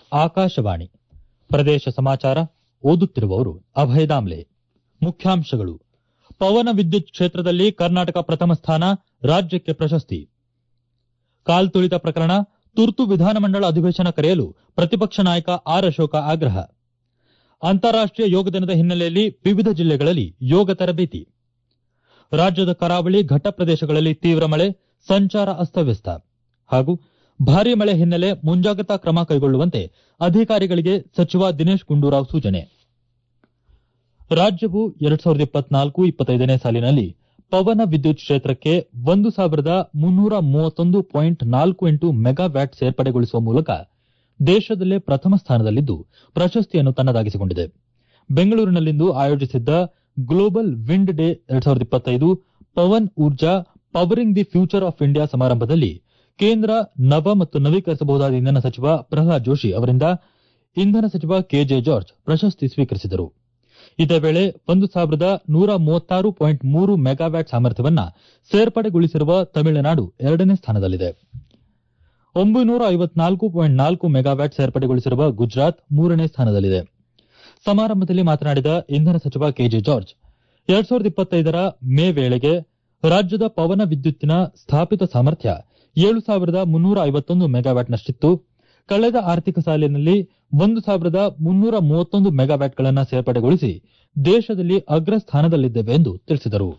ಆಕಾಶವಾಣಿ ಪ್ರದೇಶ ಸಮಾಚಾರ ಓದುತ್ತಿರುವವರು ಅಭಯ ದಾಮ್ಲೆ ಮುಖ್ಯಾಂಶಗಳು ಪವನ ವಿದ್ಯುತ್ ಕ್ಷೇತ್ರದಲ್ಲಿ ಕರ್ನಾಟಕ ಪ್ರಥಮ ಸ್ಥಾನ ರಾಜ್ಯಕ್ಕೆ ಪ್ರಶಸ್ತಿ ಕಾಲ್ತುಳಿತ ಪ್ರಕರಣ ತುರ್ತು ವಿಧಾನಮಂಡಲ ಅಧಿವೇಶನ ಕರೆಯಲು ಪ್ರತಿಪಕ್ಷ ನಾಯಕ ಆರ್ ಅಶೋಕ ಆಗ್ರಹ ಅಂತಾರಾಷ್ಟೀಯ ಯೋಗ ದಿನದ ಹಿನ್ನೆಲೆಯಲ್ಲಿ ವಿವಿಧ ಜಿಲ್ಲೆಗಳಲ್ಲಿ ಯೋಗ ತರಬೇತಿ ರಾಜ್ಯದ ಕರಾವಳಿ ಘಟ್ಟ ಪ್ರದೇಶಗಳಲ್ಲಿ ತೀವ್ರ ಮಳೆ ಸಂಚಾರ ಅಸ್ತವ್ಯಸ್ತ ಹಾಗೂ ಭಾರೀ ಮಳೆ ಹಿನ್ನೆಲೆ ಮುಂಜಾಗ್ರತಾ ಕ್ರಮ ಕೈಗೊಳ್ಳುವಂತೆ ಅಧಿಕಾರಿಗಳಿಗೆ ಸಚಿವ ದಿನೇಶ್ ಗುಂಡೂರಾವ್ ಸೂಚನೆ ರಾಜ್ಯವು ಎರಡ್ ಸಾವಿರದ ಇಪ್ಪತ್ನಾಲ್ಕು ಇಪ್ಪತ್ತೈದನೇ ಸಾಲಿನಲ್ಲಿ ಪವನ ವಿದ್ಯುತ್ ಕ್ಷೇತ್ರಕ್ಕೆ ಒಂದು ಸಾವಿರದ ಮುನ್ನೂರ ಮೂವತ್ತೊಂದು ಪಾಯಿಂಟ್ ನಾಲ್ಕು ಎಂಟು ಮೆಗಾವ್ಯಾಟ್ ಸೇರ್ಪಡೆಗೊಳಿಸುವ ಮೂಲಕ ದೇಶದಲ್ಲೇ ಪ್ರಥಮ ಸ್ಥಾನದಲ್ಲಿದ್ದು ಪ್ರಶಸ್ತಿಯನ್ನು ತನ್ನದಾಗಿಸಿಕೊಂಡಿದೆ ಬೆಂಗಳೂರಿನಲ್ಲಿಂದು ಆಯೋಜಿಸಿದ್ದ ಗ್ಲೋಬಲ್ ವಿಂಡ್ ಡೇ ಎರಡ್ ಸಾವಿರದ ಇಪ್ಪತ್ತೈದು Pawan Urja powering the future of India ಸಮಾರಂಭದಲ್ಲಿ ಕೇಂದ್ರ ನವ ಮತ್ತು ನವೀಕರಿಸಬಹುದಾದ ಇಂಧನ ಸಚಿವ ಪ್ರಹ್ಲಾದ್ ಜೋಶಿ ಅವರಿಂದ ಇಂಧನ ಸಚಿವ ಕೆಜೆ ಜಾರ್ಜ್ ಪ್ರಶಸ್ತಿ ಸ್ವೀಕರಿಸಿದರು ಇದೇ ವೇಳೆ ಒಂದು ಸಾವಿರದ ನೂರ ಮೂವತ್ತಾರು ಪಾಯಿಂಟ್ ಮೂರು ಮೆಗಾವ್ಯಾಟ್ ಸಾಮರ್ಥ್ಯವನ್ನ ಸೇರ್ಪಡೆಗೊಳಿಸಿರುವ ತಮಿಳುನಾಡು ಎರಡನೇ ಸ್ಥಾನದಲ್ಲಿದೆ ಒಂಬೈನೂರ ಐವತ್ನಾಲ್ಕು ಪಾಯಿಂಟ್ ನಾಲ್ಕು ಮೆಗಾವ್ಯಾಟ್ ಸೇರ್ಪಡೆಗೊಳಿಸಿರುವ ಗುಜರಾತ್ ಮೂರನೇ ಸ್ಥಾನದಲ್ಲಿದೆ ಸಮಾರಂಭದಲ್ಲಿ ಮಾತನಾಡಿದ ಇಂಧನ ಸಚಿವ ಕೆಜೆ ಜಾರ್ಜ್ ಎರಡ್ ಸಾವಿರದ ಇಪ್ಪತ್ತೈದರ ಮೇ ವೇಳೆಗೆ ರಾಜ್ಯದ ಪವನ ವಿದ್ಯುತ್ತಿನ ಸ್ಥಾಪಿತ ಸಾಮರ್ಥ್ಯ ಏಳು ಸಾವಿರದ ಮುನ್ನೂರ ಐವತ್ತೊಂದು ಮೆಗಾವ್ಯಾಟ್ನಷ್ಟಿತ್ತು ಕಳೆದ ಆರ್ಥಿಕ ಸಾಲಿನಲ್ಲಿ ಒಂದು ಸಾವಿರದ ಮುನ್ನೂರ ಮೂವತ್ತೊಂದು ಮೆಗಾವ್ಯಾಟ್ಗಳನ್ನು ಸೇರ್ಪಡೆಗೊಳಿಸಿ ದೇಶದಲ್ಲಿ ಅಗ್ರ ಸ್ಥಾನದಲ್ಲಿದ್ದೇವೆ ಎಂದು ತಿಳಿಸಿದರು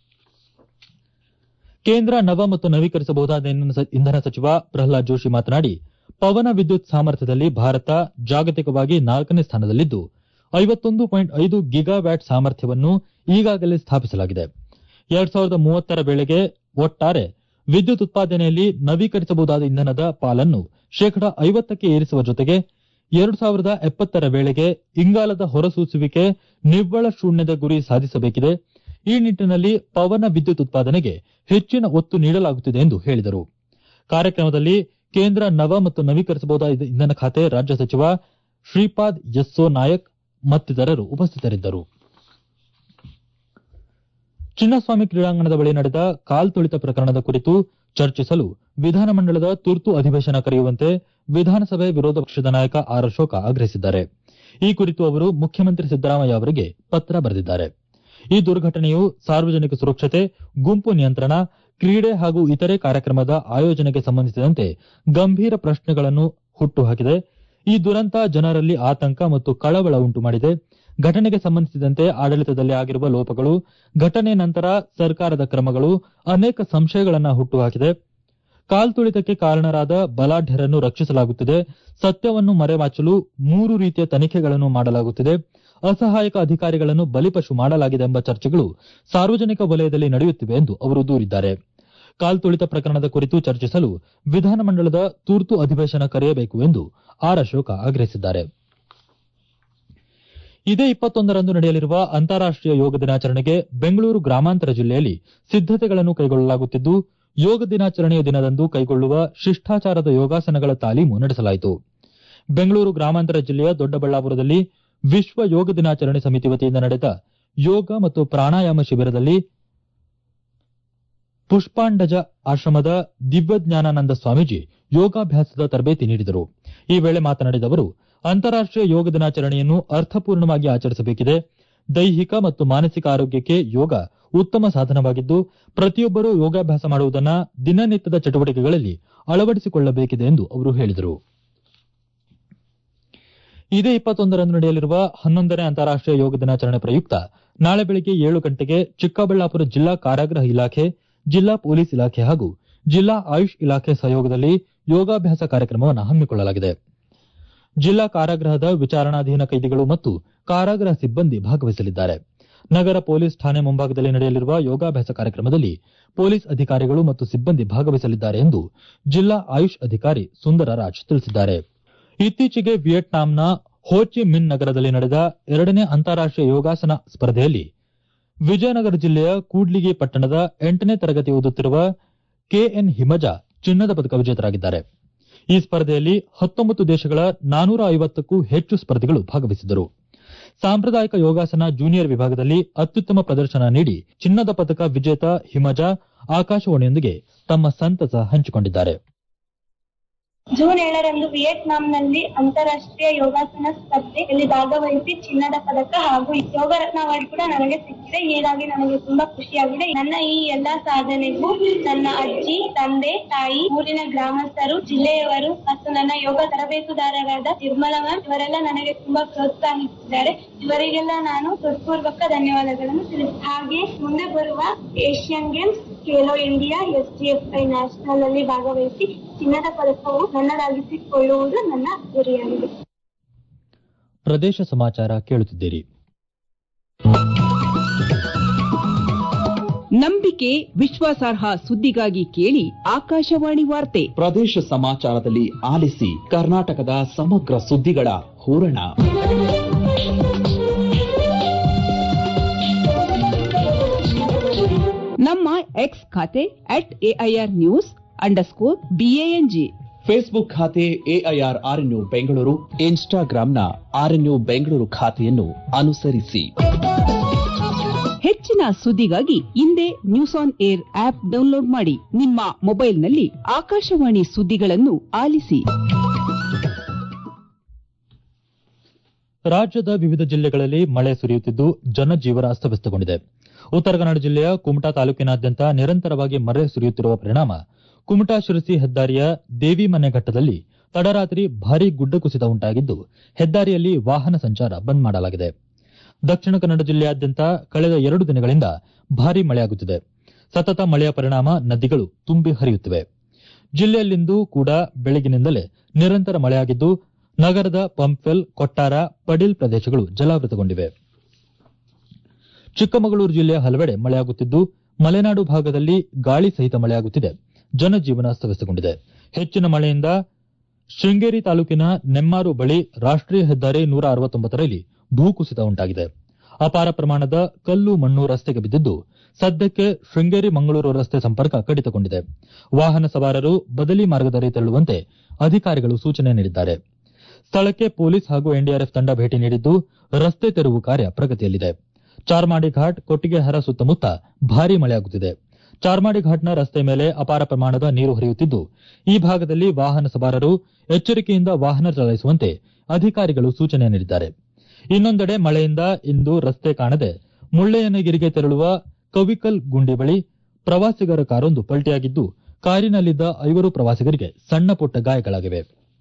ಕೇಂದ್ರ ನವ ಮತ್ತು ನವೀಕರಿಸಬಹುದಾದ ಇಂಧನ ಸಚಿವ ಪ್ರಹ್ಲಾದ್ ಜೋಶಿ ಮಾತನಾಡಿ ಪವನ ವಿದ್ಯುತ್ ಸಾಮರ್ಥ್ಯದಲ್ಲಿ ಭಾರತ ಜಾಗತಿಕವಾಗಿ ನಾಲ್ಕನೇ ಸ್ಥಾನದಲ್ಲಿದ್ದು ಐವತ್ತೊಂದು ಪಾಯಿಂಟ್ ಐದು ಗಿಗಾವ್ಯಾಟ್ ಸಾಮರ್ಥ್ಯವನ್ನು ಈಗಾಗಲೇ ಸ್ಥಾಪಿಸಲಾಗಿದೆ ಎರಡ್ ಸಾವಿರದ ಮೂವತ್ತರ ವೇಳೆಗೆ ಒಟ್ಟಾರೆ ವಿದ್ಯುತ್ ಉತ್ಪಾದನೆಯಲ್ಲಿ ನವೀಕರಿಸಬಹುದಾದ ಇಂಧನದ ಪಾಲನ್ನು ಶೇಕಡಾ ಐವತ್ತಕ್ಕೆ ಏರಿಸುವ ಜೊತೆಗೆ ಎರಡು ಸಾವಿರದ ಎಪ್ಪತ್ತರ ವೇಳೆಗೆ ಇಂಗಾಲದ ಹೊರಸೂಸುವಿಕೆ ನಿವ್ವಳ ಶೂನ್ಯದ ಗುರಿ ಸಾಧಿಸಬೇಕಿದೆ ಈ ನಿಟ್ಟಿನಲ್ಲಿ ಪವನ ವಿದ್ಯುತ್ ಉತ್ಪಾದನೆಗೆ ಹೆಚ್ಚಿನ ಒತ್ತು ನೀಡಲಾಗುತ್ತಿದೆ ಎಂದು ಹೇಳಿದರು ಕಾರ್ಯಕ್ರಮದಲ್ಲಿ ಕೇಂದ್ರ ನವ ಮತ್ತು ನವೀಕರಿಸಬಹುದಾದ ಇಂಧನ ಖಾತೆ ರಾಜ್ಯ ಸಚಿವ ಶ್ರೀಪಾದ್ ಯೆಸ್ಸೋ ನಾಯಕ್ ಮತ್ತಿತರರು ಉಪಸ್ಥಿತರಿದ್ದರು ಚಿನ್ನಸ್ವಾಮಿ ಕ್ರೀಡಾಂಗಣದ ಬಳಿ ನಡೆದ ಕಾಲ್ತುಳಿತ ಪ್ರಕರಣದ ಕುರಿತು ಚರ್ಚಿಸಲು ವಿಧಾನಮಂಡಲದ ತುರ್ತು ಅಧಿವೇಶನ ಕರೆಯುವಂತೆ ವಿಧಾನಸಭೆ ವಿರೋಧ ಪಕ್ಷದ ನಾಯಕ ಆರ್ ಅಶೋಕ ಆಗ್ರಹಿಸಿದ್ದಾರೆ ಈ ಕುರಿತು ಅವರು ಮುಖ್ಯಮಂತ್ರಿ ಸಿದ್ದರಾಮಯ್ಯ ಅವರಿಗೆ ಪತ್ರ ಬರೆದಿದ್ದಾರೆ ಈ ದುರ್ಘಟನೆಯು ಸಾರ್ವಜನಿಕ ಸುರಕ್ಷತೆ ಗುಂಪು ನಿಯಂತ್ರಣ ಕ್ರೀಡೆ ಹಾಗೂ ಇತರೆ ಕಾರ್ಯಕ್ರಮದ ಆಯೋಜನೆಗೆ ಸಂಬಂಧಿಸಿದಂತೆ ಗಂಭೀರ ಪ್ರಶ್ನೆಗಳನ್ನು ಹುಟ್ಟುಹಾಕಿದೆ ಈ ದುರಂತ ಜನರಲ್ಲಿ ಆತಂಕ ಮತ್ತು ಕಳವಳ ಉಂಟು ಮಾಡಿದೆ ಘಟನೆಗೆ ಸಂಬಂಧಿಸಿದಂತೆ ಆಡಳಿತದಲ್ಲಿ ಆಗಿರುವ ಲೋಪಗಳು ಘಟನೆ ನಂತರ ಸರ್ಕಾರದ ಕ್ರಮಗಳು ಅನೇಕ ಸಂಶಯಗಳನ್ನು ಹುಟ್ಟುಹಾಕಿದೆ ಕಾಲ್ತುಳಿತಕ್ಕೆ ಕಾರಣರಾದ ಬಲಾಢ್ಯರನ್ನು ರಕ್ಷಿಸಲಾಗುತ್ತಿದೆ ಸತ್ಯವನ್ನು ಮರೆಮಾಚಲು ಮೂರು ರೀತಿಯ ತನಿಖೆಗಳನ್ನು ಮಾಡಲಾಗುತ್ತಿದೆ ಅಸಹಾಯಕ ಅಧಿಕಾರಿಗಳನ್ನು ಬಲಿಪಶು ಮಾಡಲಾಗಿದೆ ಎಂಬ ಚರ್ಚೆಗಳು ಸಾರ್ವಜನಿಕ ವಲಯದಲ್ಲಿ ನಡೆಯುತ್ತಿವೆ ಎಂದು ಅವರು ದೂರಿದ್ದಾರೆ ಕಾಲ್ತುಳಿತ ಪ್ರಕರಣದ ಕುರಿತು ಚರ್ಚಿಸಲು ವಿಧಾನಮಂಡಲದ ತುರ್ತು ಅಧಿವೇಶನ ಕರೆಯಬೇಕು ಎಂದು ಆರ್ ಅಶೋಕ ಆಗ್ರಹಿಸಿದ್ದಾರೆ ಇದೇ ಇಪ್ಪತ್ತೊಂದರಂದು ನಡೆಯಲಿರುವ ಅಂತಾರಾಷ್ಟೀಯ ಯೋಗ ದಿನಾಚರಣೆಗೆ ಬೆಂಗಳೂರು ಗ್ರಾಮಾಂತರ ಜಿಲ್ಲೆಯಲ್ಲಿ ಸಿದ್ದತೆಗಳನ್ನು ಕೈಗೊಳ್ಳಲಾಗುತ್ತಿದ್ದು ಯೋಗ ದಿನಾಚರಣೆಯ ದಿನದಂದು ಕೈಗೊಳ್ಳುವ ಶಿಷ್ಟಾಚಾರದ ಯೋಗಾಸನಗಳ ತಾಲೀಮು ನಡೆಸಲಾಯಿತು ಬೆಂಗಳೂರು ಗ್ರಾಮಾಂತರ ಜಿಲ್ಲೆಯ ದೊಡ್ಡಬಳ್ಳಾಪುರದಲ್ಲಿ ವಿಶ್ವ ಯೋಗ ದಿನಾಚರಣೆ ಸಮಿತಿ ವತಿಯಿಂದ ನಡೆದ ಯೋಗ ಮತ್ತು ಪ್ರಾಣಾಯಾಮ ಶಿಬಿರದಲ್ಲಿ ಪುಷ್ಪಾಂಡಜ ಆಶ್ರಮದ ದಿವ್ಯಜ್ಞಾನಾನಂದ ಸ್ವಾಮೀಜಿ ಯೋಗಾಭ್ಯಾಸದ ತರಬೇತಿ ನೀಡಿದರು ಈ ವೇಳೆ ಮಾತನಾಡಿದ ಅವರು ಅಂತಾರಾಷ್ಟೀಯ ಯೋಗ ದಿನಾಚರಣೆಯನ್ನು ಅರ್ಥಪೂರ್ಣವಾಗಿ ಆಚರಿಸಬೇಕಿದೆ ದೈಹಿಕ ಮತ್ತು ಮಾನಸಿಕ ಆರೋಗ್ಯಕ್ಕೆ ಯೋಗ ಉತ್ತಮ ಸಾಧನವಾಗಿದ್ದು ಪ್ರತಿಯೊಬ್ಬರೂ ಯೋಗಾಭ್ಯಾಸ ಮಾಡುವುದನ್ನು ದಿನನಿತ್ಯದ ಚಟುವಟಿಕೆಗಳಲ್ಲಿ ಅಳವಡಿಸಿಕೊಳ್ಳಬೇಕಿದೆ ಎಂದು ಅವರು ಹೇಳಿದರು ಇದೇ ಇಪ್ಪತ್ತೊಂದರಂದು ನಡೆಯಲಿರುವ ಹನ್ನೊಂದನೇ ಅಂತಾರಾಷ್ಟೀಯ ಯೋಗ ದಿನಾಚರಣೆ ಪ್ರಯುಕ್ತ ನಾಳೆ ಬೆಳಗ್ಗೆ ಏಳು ಗಂಟೆಗೆ ಚಿಕ್ಕಬಳ್ಳಾಪುರ ಜಿಲ್ಲಾ ಕಾರಾಗೃಹ ಇಲಾಖೆ ಜಿಲ್ಲಾ ಪೊಲೀಸ್ ಇಲಾಖೆ ಹಾಗೂ ಜಿಲ್ಲಾ ಆಯುಷ್ ಇಲಾಖೆ ಸಹಯೋಗದಲ್ಲಿ ಯೋಗಾಭ್ಯಾಸ ಕಾರ್ಯಕ್ರಮವನ್ನು ಹಮ್ಮಿಕೊಳ್ಳಲಾಗಿದೆ ಜಿಲ್ಲಾ ಕಾರಾಗೃಹದ ವಿಚಾರಣಾಧೀನ ಕೈದಿಗಳು ಮತ್ತು ಕಾರಾಗೃಹ ಸಿಬ್ಬಂದಿ ಭಾಗವಹಿಸಲಿದ್ದಾರೆ ನಗರ ಪೊಲೀಸ್ ಠಾಣೆ ಮುಂಭಾಗದಲ್ಲಿ ನಡೆಯಲಿರುವ ಯೋಗಾಭ್ಯಾಸ ಕಾರ್ಯಕ್ರಮದಲ್ಲಿ ಪೊಲೀಸ್ ಅಧಿಕಾರಿಗಳು ಮತ್ತು ಸಿಬ್ಬಂದಿ ಭಾಗವಹಿಸಲಿದ್ದಾರೆ ಎಂದು ಜಿಲ್ಲಾ ಆಯುಷ್ ಅಧಿಕಾರಿ ಸುಂದರರಾಜ್ ತಿಳಿಸಿದ್ದಾರೆ ಇತ್ತೀಚೆಗೆ ವಿಯೆಟ್ನಾಂನ ಹೋ ಚಿ ಮಿನ್ ನಗರದಲ್ಲಿ ನಡೆದ ಎರಡನೇ ಅಂತಾರಾಷ್ಟೀಯ ಯೋಗಾಸನ ಸ್ಪರ್ಧೆಯಲ್ಲಿ ವಿಜಯನಗರ ಜಿಲ್ಲೆಯ ಕೂಡ್ಲಿಗಿ ಪಟ್ಟಣದ ಎಂಟನೇ ತರಗತಿ ಓದುತ್ತಿರುವ ಕೆಎನ್ ಹಿಮಜ ಚಿನ್ನದ ಪದಕ ವಿಜೇತರಾಗಿದ್ದಾರೆ ಈ ಸ್ಪರ್ಧೆಯಲ್ಲಿ ಹತ್ತೊಂಬತ್ತು ದೇಶಗಳ ನಾನೂರ ಐವತ್ತಕ್ಕೂ ಹೆಚ್ಚು ಸ್ಪರ್ಧಿಗಳು ಭಾಗವಹಿಸಿದ್ದರು ಸಾಂಪ್ರದಾಯಿಕ ಯೋಗಾಸನ ಜೂನಿಯರ್ ವಿಭಾಗದಲ್ಲಿ ಅತ್ಯುತ್ತಮ ಪ್ರದರ್ಶನ ನೀಡಿ ಚಿನ್ನದ ಪದಕ ವಿಜೇತ ಹಿಮಜ ಆಕಾಶವಾಣಿಯೊಂದಿಗೆ ತಮ್ಮ ಸಂತಸ ಹಂಚಿಕೊಂಡಿದ್ದಾರೆ ಜೂನ್ ಏಳರಂದು ವಿಯೆಟ್ನಾಂನಲ್ಲಿ ಅಂತಾರಾಷ್ಟ್ರೀಯ ಯೋಗಾಸನ ಸ್ಪರ್ಧೆಯಲ್ಲಿ ಭಾಗವಹಿಸಿ ಚಿನ್ನದ ಪದಕ ಹಾಗೂ ಯೋಗ ರತ್ನ ಅವಾರ್ಡ್ ಕೂಡ ನನಗೆ ಸಿಕ್ಕಿದೆ ಹೀಗಾಗಿ ನನಗೆ ತುಂಬಾ ಖುಷಿಯಾಗಿದೆ ನನ್ನ ಈ ಎಲ್ಲಾ ಸಾಧನೆಗೂ ನನ್ನ ಅಜ್ಜಿ ತಂದೆ ತಾಯಿ ಊರಿನ ಗ್ರಾಮಸ್ಥರು ಜಿಲ್ಲೆಯವರು ಮತ್ತು ನನ್ನ ಯೋಗ ತರಬೇತುದಾರರಾದ ನಿರ್ಮಲಾ ಮ್ಯಾಮ್ ಇವರೆಲ್ಲ ನನಗೆ ತುಂಬಾ ಪ್ರೋತ್ಸಾಹಿಸಿದ್ದಾರೆ ಇವರಿಗೆಲ್ಲ ನಾನು ಹೃತ್ಪೂರ್ವಕ ಧನ್ಯವಾದಗಳನ್ನು ತಿಳಿಸಿ ಹಾಗೆ ಮುಂದೆ ಬರುವ Asian games Khelo India S D F I national ಅಲ್ಲಿ ಭಾಗವಹಿಸಿ ಚಿನ್ನದ ಪದಕವು ನನ್ನದಾಗಿಸಿಕೊಳ್ಳುವುದು ನನ್ನ ಗುರಿಯಾಗಿದೆ ಪ್ರದೇಶ ಸಮಾಚಾರ ಕೇಳುತ್ತಿದ್ದೀರಿ ನಂಬಿಕೆ ವಿಶ್ವಾಸಾರ್ಹ ಸುದ್ದಿಗಾಗಿ ಕೇಳಿ ಆಕಾಶವಾಣಿ ವಾರ್ತೆ ಪ್ರದೇಶ ಸಮಾಚಾರದಲ್ಲಿ ಆಲಿಸಿ ಕರ್ನಾಟಕದ ಸಮಗ್ರ ಸುದ್ದಿಗಳ ಹೂರಣ ನಮ್ಮ ಎಕ್ಸ್ ಖಾತೆ at AIR news underscore B A N G Facebook ಖಾತೆ ಎಐಆರ್ ಆರ್ಎನ್ಯು ಬೆಂಗಳೂರು ಇನ್ಸ್ಟಾಗ್ರಾಂನ ಆರ್ಎನ್ಯು ಬೆಂಗಳೂರು ಖಾತೆಯನ್ನು ಅನುಸರಿಸಿ ಹೆಚ್ಚಿನ ಸುದ್ದಿಗಾಗಿ ಹಿಂದೆ news on air app download ಮಾಡಿ ನಿಮ್ಮ ಮೊಬೈಲ್ನಲ್ಲಿ ಆಕಾಶವಾಣಿ ಸುದ್ದಿಗಳನ್ನು ಆಲಿಸಿ ರಾಜ್ಯದ ವಿವಿಧ ಜಿಲ್ಲೆಗಳಲ್ಲಿ ಮಳೆ ಸುರಿಯುತ್ತಿದ್ದು ಜನಜೀವನ ಅಸ್ತವ್ಯಸ್ತಗೊಂಡಿದೆ ಉತ್ತರ ಕನ್ನಡ ಜಿಲ್ಲೆಯ ಕುಮಟಾ ತಾಲೂಕಿನಾದ್ಯಂತ ನಿರಂತರವಾಗಿ ಮಳೆ ಸುರಿಯುತ್ತಿರುವ ಪರಿಣಾಮ ಕುಮಟಾ ಶಿರಸಿ ಹೆದ್ದಾರಿಯ ದೇವಿಮನೆ ಘಟ್ಟದಲ್ಲಿ ತಡರಾತ್ರಿ ಭಾರೀ ಗುಡ್ಡ ಕುಸಿತ ಉಂಟಾಗಿದ್ದು ಹೆದ್ದಾರಿಯಲ್ಲಿ ವಾಹನ ಸಂಚಾರ ಬಂದ್ ಮಾಡಲಾಗಿದೆ ದಕ್ಷಿಣ ಕನ್ನಡ ಜಿಲ್ಲೆಯಾದ್ಯಂತ ಕಳೆದ ಎರಡು ದಿನಗಳಿಂದ ಭಾರೀ ಮಳೆಯಾಗುತ್ತಿದೆ ಸತತ ಮಳೆಯ ಪರಿಣಾಮ ನದಿಗಳು ತುಂಬಿ ಹರಿಯುತ್ತಿವೆ ಜಿಲ್ಲೆಯಲ್ಲಿಂದು ಕೂಡ ಬೆಳಗಿನಿಂದಲೇ ನಿರಂತರ ಮಳೆಯಾಗಿದ್ದು ನಗರದ ಪಂಪ್ವೆಲ್ ಕೊಟ್ಟಾರ ಪಡೀಲ್ ಪ್ರದೇಶಗಳು ಜಲಾವೃತಗೊಂಡಿವೆ ಚಿಕ್ಕಮಗಳೂರು ಜಿಲ್ಲೆಯ ಹಲವೆಡೆ ಮಳೆಯಾಗುತ್ತಿದ್ದು ಮಲೆನಾಡು ಭಾಗದಲ್ಲಿ ಗಾಳಿ ಸಹಿತ ಮಳೆಯಾಗುತ್ತಿದೆ ಜನಜೀವನ ಅಸ್ತವ್ಯಸ್ತಗೊಂಡಿದೆ ಹೆಚ್ಚಿನ ಮಳೆಯಿಂದ ಶೃಂಗೇರಿ ತಾಲೂಕಿನ ನೆಮ್ಮಾರು ಬಳಿ ರಾಷ್ಟೀಯ ಹೆದ್ದಾರಿ ನೂರ ಅರವತ್ತೊಂಬತ್ತರಲ್ಲಿ ಭೂಕುಸಿತ ಉಂಟಾಗಿದೆ ಅಪಾರ ಪ್ರಮಾಣದ ಕಲ್ಲು ಮಣ್ಣು ರಸ್ತೆಗೆ ಬಿದ್ದಿದ್ದು ಸದ್ಯಕ್ಕೆ ಶೃಂಗೇರಿ ಮಂಗಳೂರು ರಸ್ತೆ ಸಂಪರ್ಕ ಕಡಿತಗೊಂಡಿದೆ ವಾಹನ ಸವಾರರು ಬದಲಿ ಮಾರ್ಗದಲ್ಲಿ ತೆರಳುವಂತೆ ಅಧಿಕಾರಿಗಳು ಸೂಚನೆ ನೀಡಿದ್ದಾರೆ ಸ್ಥಳಕ್ಕೆ ಪೊಲೀಸ್ ಹಾಗೂ ಎನ್ಡಿಆರ್ಎಫ್ ತಂಡ ಭೇಟಿ ನೀಡಿದ್ದು ರಸ್ತೆ ತೆರವು ಕಾರ್ಯ ಪ್ರಗತಿಯಲ್ಲಿದೆ ಚಾರ್ಮಾಡಿ ಘಾಟ್ ಕೊಟ್ಟಿಗೆಹಾರ ಸುತ್ತಮುತ್ತ ಭಾರೀ ಮಳೆಯಾಗುತ್ತಿದೆ ಚಾರ್ಮಾಡಿ ಘಾಟ್ನ ರಸ್ತೆ ಮೇಲೆ ಅಪಾರ ಪ್ರಮಾಣದ ನೀರು ಹರಿಯುತ್ತಿದ್ದು ಈ ಭಾಗದಲ್ಲಿ ವಾಹನ ಸವಾರರು ಎಚ್ಚರಿಕೆಯಿಂದ ವಾಹನ ಚಲಾಯಿಸುವಂತೆ ಅಧಿಕಾರಿಗಳು ಸೂಚನೆ ನೀಡಿದ್ದಾರೆ ಇನ್ನೊಂದೆಡೆ ಮಳೆಯಿಂದ ಇಂದು ರಸ್ತೆ ಕಾಣದೆ ಮುಳ್ಳೆಯನಗಿರಿಗೆ ತೆರಳುವ ಕವಿಕಲ್ ಗುಂಡಿ ಬಳಿ ಪ್ರವಾಸಿಗರ ಕಾರೊಂದು ಪಲ್ಟಿಯಾಗಿದ್ದು ಕಾರಿನಲ್ಲಿದ್ದ ಐವರು ಪ್ರವಾಸಿಗರಿಗೆ ಸಣ್ಣ ಪುಟ್ಟ ಗಾಯಗಳಾಗಿವೆ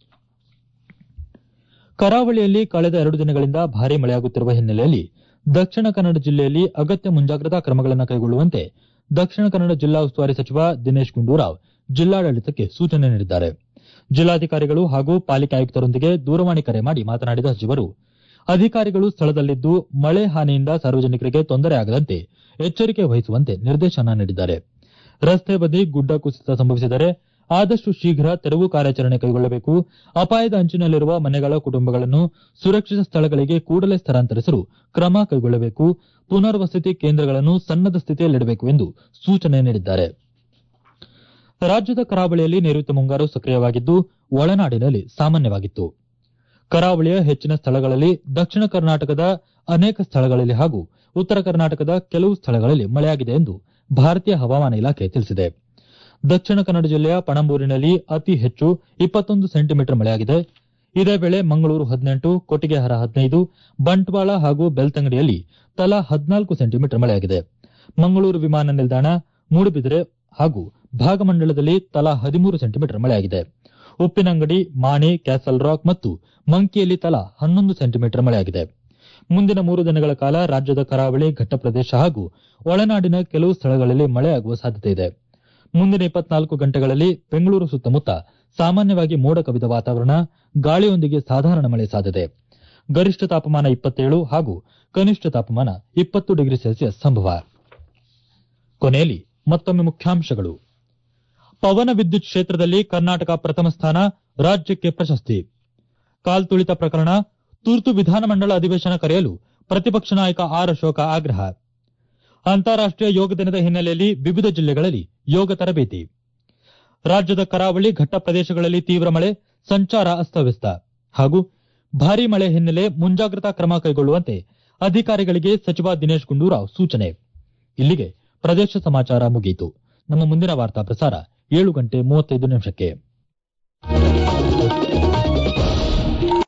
ಕರಾವಳಿಯಲ್ಲಿ ಕಳೆದ ಎರಡು ದಿನಗಳಿಂದ ಭಾರೀ ಮಳೆಯಾಗುತ್ತಿರುವ ಹಿನ್ನೆಲೆಯಲ್ಲಿ ದಕ್ಷಿಣ ಕನ್ನಡ ಜಿಲ್ಲೆಯಲ್ಲಿ ಅಗತ್ಯ ಮುಂಜಾಗ್ರತಾ ಕ್ರಮಗಳನ್ನು ಕೈಗೊಳ್ಳುವಂತೆ ದಕ್ಷಿಣ ಕನ್ನಡ ಜಿಲ್ಲಾ ಉಸ್ತುವಾರಿ ಸಚಿವ ದಿನೇಶ್ ಗುಂಡೂರಾವ್ ಜಿಲ್ಲಾಡಳಿತಕ್ಕೆ ಸೂಚನೆ ನೀಡಿದ್ದಾರೆ ಜಿಲ್ಲಾಧಿಕಾರಿಗಳು ಹಾಗೂ ಪಾಲಿಕೆ ಆಯುಕ್ತರೊಂದಿಗೆ ದೂರವಾಣಿ ಕರೆ ಮಾಡಿ ಮಾತನಾಡಿದ ಸಚಿವರು ಅಧಿಕಾರಿಗಳು ಸ್ಥಳದಲ್ಲಿದ್ದು ಮಳೆ ಹಾನಿಯಿಂದ ಸಾರ್ವಜನಿಕರಿಗೆ ತೊಂದರೆ ಆಗದಂತೆ ಎಚ್ಚರಿಕೆ ವಹಿಸುವಂತೆ ನಿರ್ದೇಶನ ನೀಡಿದ್ದಾರೆ ರಸ್ತೆ ಬದಿ ಗುಡ್ಡ ಕುಸಿತ ಸಂಭವಿಸಿದರೆ ಆದಷ್ಟು ಶೀಘ್ರ ತೆರವು ಕಾರ್ಯಾಚರಣೆ ಕೈಗೊಳ್ಳಬೇಕು ಅಪಾಯದ ಅಂಚಿನಲ್ಲಿರುವ ಮನೆಗಳ ಕುಟುಂಬಗಳನ್ನು ಸುರಕ್ಷಿತ ಸ್ಥಳಗಳಿಗೆ ಕೂಡಲೇ ಸ್ಥಳಾಂತರಿಸಲು ಕ್ರಮ ಕೈಗೊಳ್ಳಬೇಕು ಪುನರ್ವಸತಿ ಕೇಂದ್ರಗಳನ್ನು ಸನ್ನದ ಸ್ಥಿತಿಯಲ್ಲಿಡಬೇಕು ಎಂದು ಸೂಚನೆ ನೀಡಿದ್ದಾರೆ ರಾಜ್ಯದ ಕರಾವಳಿಯಲ್ಲಿ ನೈಋತ್ಯ ಮುಂಗಾರು ಸಕ್ರಿಯವಾಗಿದ್ದು ಒಳನಾಡಿನಲ್ಲಿ ಸಾಮಾನ್ಯವಾಗಿತ್ತು ಕರಾವಳಿಯ ಹೆಚ್ಚಿನ ಸ್ಥಳಗಳಲ್ಲಿ ದಕ್ಷಿಣ ಕರ್ನಾಟಕದ ಅನೇಕ ಸ್ಥಳಗಳಲ್ಲಿ ಹಾಗೂ ಉತ್ತರ ಕರ್ನಾಟಕದ ಕೆಲವು ಸ್ಥಳಗಳಲ್ಲಿ ಮಳೆಯಾಗಿದೆ ಎಂದು ಭಾರತೀಯ ಹವಾಮಾನ ಇಲಾಖೆ ತಿಳಿಸಿದೆ ದಕ್ಷಿಣ ಕನ್ನಡ ಜಿಲ್ಲೆಯ ಪಣಂಬೂರಿನಲ್ಲಿ ಅತಿ ಹೆಚ್ಚು ಇಪ್ಪತ್ತೊಂದು ಸೆಂಟಿಮೀಟರ್ ಮಳೆಯಾಗಿದೆ ಇದೇ ವೇಳೆ ಮಂಗಳೂರು ಹದಿನೆಂಟು ಕೊಟ್ಟಿಗೆಹಾರ ಹದಿನೈದು ಬಂಟ್ವಾಳ ಹಾಗೂ ಬೆಳ್ತಂಗಡಿಯಲ್ಲಿ ತಲಾ ಹದಿನಾಲ್ಕು ಸೆಂಟಿಮೀಟರ್ ಮಳೆಯಾಗಿದೆ ಮಂಗಳೂರು ವಿಮಾನ ನಿಲ್ದಾಣ ಮೂಡುಬಿದಿರೆ ಹಾಗೂ ಭಾಗಮಂಡಲದಲ್ಲಿ ತಲಾ ಹದಿಮೂರು ಸೆಂಟಿಮೀಟರ್ ಮಳೆಯಾಗಿದೆ ಉಪ್ಪಿನಂಗಡಿ ಮಾಣಿ ಕ್ಯಾಸಲ್ ರಾಕ್ ಮತ್ತು ಮಂಕಿಯಲ್ಲಿ ತಲಾ ಹನ್ನೊಂದು ಸೆಂಟಿಮೀಟರ್ ಮಳೆಯಾಗಿದೆ ಮುಂದಿನ ಮೂರು ದಿನಗಳ ಕಾಲ ರಾಜ್ಯದ ಕರಾವಳಿ ಘಟ್ಟ ಪ್ರದೇಶ ಹಾಗೂ ಒಳನಾಡಿನ ಕೆಲವು ಸ್ಥಳಗಳಲ್ಲಿ ಮಳೆಯಾಗುವ ಸಾಧ್ಯತೆ ಇದೆ ಮುಂದಿನ ಇಪ್ಪತ್ನಾಲ್ಕು ಗಂಟೆಗಳಲ್ಲಿ ಬೆಂಗಳೂರು ಸುತ್ತಮುತ್ತ ಸಾಮಾನ್ಯವಾಗಿ ಮೋಡ ಕವಿದ ವಾತಾವರಣ ಗಾಳಿಯೊಂದಿಗೆ ಸಾಧಾರಣ ಮಳೆ ಸಾಧ್ಯತೆ ಗರಿಷ್ಠ ತಾಪಮಾನ ಇಪ್ಪತ್ತೇಳು ಹಾಗೂ ಕನಿಷ್ಠ ತಾಪಮಾನ ಇಪ್ಪತ್ತು ಡಿಗ್ರಿ ಸೆಲ್ಸಿಯಸ್ ಸಂಭವ ಕೊನೆಯಲ್ಲಿ ಮತ್ತೊಮ್ಮೆ ಮುಖ್ಯಾಂಶಗಳು ಪವನ ವಿದ್ಯುತ್ ಕ್ಷೇತ್ರದಲ್ಲಿ ಕರ್ನಾಟಕ ಪ್ರಥಮ ಸ್ಥಾನ ರಾಜ್ಯಕ್ಕೆ ಪ್ರಶಸ್ತಿ ಕಾಲ್ತುಳಿತ ಪ್ರಕರಣ ತುರ್ತು ವಿಧಾನಮಂಡಲ ಅಧಿವೇಶನ ಕರೆಯಲು ಪ್ರತಿಪಕ್ಷ ನಾಯಕ ಆರ್ ಅಶೋಕ ಆಗ್ರಹ ಅಂತಾರಾಷ್ಟೀಯ ಯೋಗ ದಿನದ ಹಿನ್ನೆಲೆಯಲ್ಲಿ ವಿವಿಧ ಜಿಲ್ಲೆಗಳಲ್ಲಿ ಯೋಗ ತರಬೇತಿ ರಾಜ್ಯದ ಕರಾವಳಿ ಘಟ್ಟ ಪ್ರದೇಶಗಳಲ್ಲಿ ತೀವ್ರ ಮಳೆ ಸಂಚಾರ ಅಸ್ತವ್ಯಸ್ತ ಹಾಗೂ ಭಾರೀ ಮಳೆ ಹಿನ್ನೆಲೆ ಮುಂಜಾಗ್ರತಾ ಕ್ರಮ ಕೈಗೊಳ್ಳುವಂತೆ ಅಧಿಕಾರಿಗಳಿಗೆ ಸಚಿವ ದಿನೇಶ್ ಗುಂಡೂರಾವ್ ಸೂಚನೆ ಇಲ್ಲಿಗೆ ಪ್ರದೇಶ ಸಮಾಚಾರ ಮುಗಿಯಿತು ನಮ್ಮ ಮುಂದಿನ ವಾರ್ತಾ ಪ್ರಸಾರ ಏಳು ಗಂಟೆ ಮೂವತ್ತೈದು ನಿಮಿಷಕ್ಕೆ